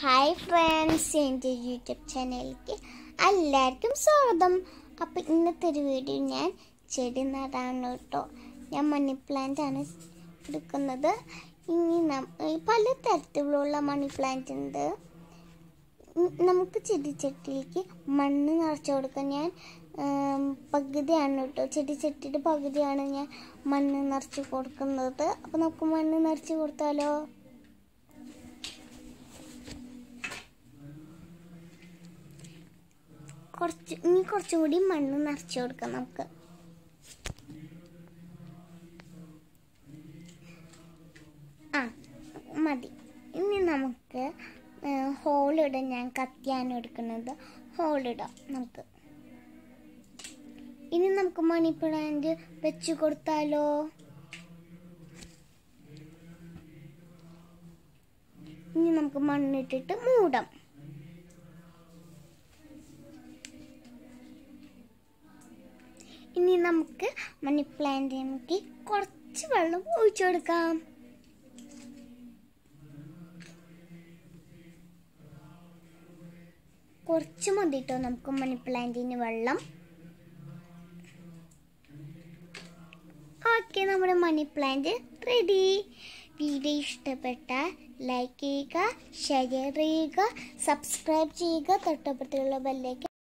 hi friends എൻ്റെ YouTube ചാനലിലേക്ക് എല്ലാവർക്കും സ്വാഗതം അപ്പോൾ ഇന്നത്തെ ഒരു വീഡിയോ ഞാൻ ചെടി നടാണ് കേട്ടോ ഞാൻ മണി പ്ലാന്റ് ആണ് എടുക്കുന്നത് ഇനി നം- ഈ പല തരത്തിലുള്ള മണി പ്ലാന്റ് ഉണ്ട് ഉം, നമുക്ക് ചെടിച്ചട്ടിയിലേക്ക് മണ്ണ് നിറച്ച് കൊടുക്കാൻ ഞാൻ ഉം, പകുതിയാണ് കേട്ടോ ചെടിച്ചട്ടിയുടെ പകുതിയാണ് ഞാൻ മണ്ണ് നിറച്ച് കൊടുക്കുന്നത് അപ്പോൾ നമുക്ക് മണ്ണ് നിറച്ച് കൊടുത്താലോ കുറച്ച് ഇനി കുറച്ചും കൂടി മണ്ണ് നിറച്ച് കൊടുക്കാം നമുക്ക് ആ മതി ഇനി നമുക്ക് ഹോളിടാൻ ഞാൻ കത്തിയാണ് എടുക്കുന്നത് ഹോളിടാം നമുക്ക് ഇനി നമുക്ക് മണി പ്ലാന്റ് വെച്ച് കൊടുത്താലോ ഇനി നമുക്ക് മണ്ണിട്ടിട്ട് മൂടാം ഇനി നമുക്ക് മണി പ്ലാന്റിലേക്ക് കുറച്ച് വെള്ളം ഒഴിച്ചു കൊടുക്കാം കുറച്ച് മതി കേട്ടോ നമുക്ക് മണി പ്ലാന്റിന് വെള്ളം ഓക്കെ നമ്മുടെ മണി പ്ലാന്റ് റെഡി വീഡിയോ ഇഷ്ടപ്പെട്ടാൽ ലൈക്ക് ചെയ്യുക ഷെയർ ചെയ്യുക സബ്സ്ക്രൈബ് ചെയ്യുക തൊട്ടപ്പുറത്തുള്ള ബെല്ലേക്ക്